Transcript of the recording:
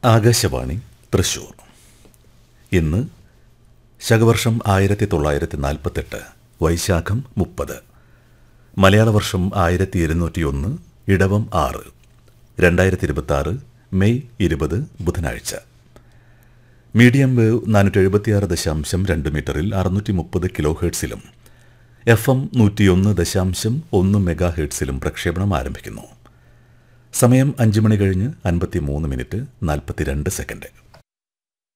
ആകാശവാണി തൃശൂർ ഇന്ന് ശകവർഷം ആയിരത്തി തൊള്ളായിരത്തി നാൽപ്പത്തെട്ട് വൈശാഖം മുപ്പത് മലയാള വർഷം ആയിരത്തി ഇരുന്നൂറ്റിയൊന്ന് ഇടവം ആറ് രണ്ടായിരത്തി ഇരുപത്തി ആറ് മെയ് ഇരുപത് ബുധനാഴ്ച മീഡിയം വേവ് നാനൂറ്റി എഴുപത്തിയാറ് ദശാംശം രണ്ട് മീറ്ററിൽ അറുന്നൂറ്റി മുപ്പത് കിലോ ഹേർട്സിലും എഫ് എം നൂറ്റിയൊന്ന് ദശാംശം ഒന്ന് മെഗാ ഹേർട്സിലും പ്രക്ഷേപണം ആരംഭിക്കുന്നു സമയം അഞ്ച് മണി കഴിഞ്ഞ് അൻപത്തി മൂന്ന് മിനിറ്റ് നാൽപ്പത്തിരണ്ട് സെക്കൻഡ്